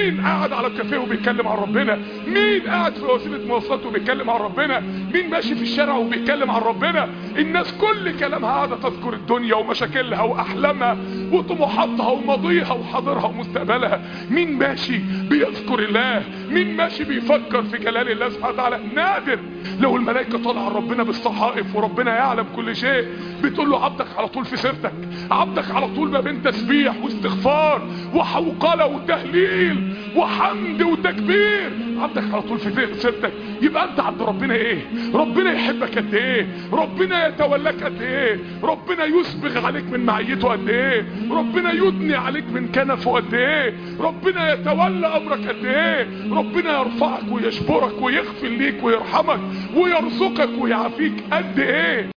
مين قاعد على الكافيه وبيتكلم عن ربنا مين قاعد في وسيله مواصلات وبيتكلم عن ربنا مين ماشي في الشارع وبيتكلم عن ربنا الناس كل كلامها قاعده تذكر الدنيا ومشاكلها واحلامها وطموحاتها وماضيها وحاضرها ومستقبلها مين ماشي بيذكر الله مين ماشي بيفكر في جلال الله سبحانه وتعالى نادر لو الملائكه طالعه على ربنا بالصحائف وربنا يعلم كل شيء بتقول له عبدك على طول في سيرتك عبدك على طول ما بين تسبيح واستغفار وحوقله وتهليل وحمد وتكبير عبدك على طول في سيرتك يبقى انت عند ربنا ايه ربنا يحبك قد ايه ربنا يتولاك قد ايه ربنا يسبغ عليك من معيته قد ايه ربنا يدني عليك من كنفه قد ايه ربنا يتولى امرك قد ايه ربنا يرفعك ويجبرك ويغفر ليك ويرحمك ويرزقك ويعافيك قد ايه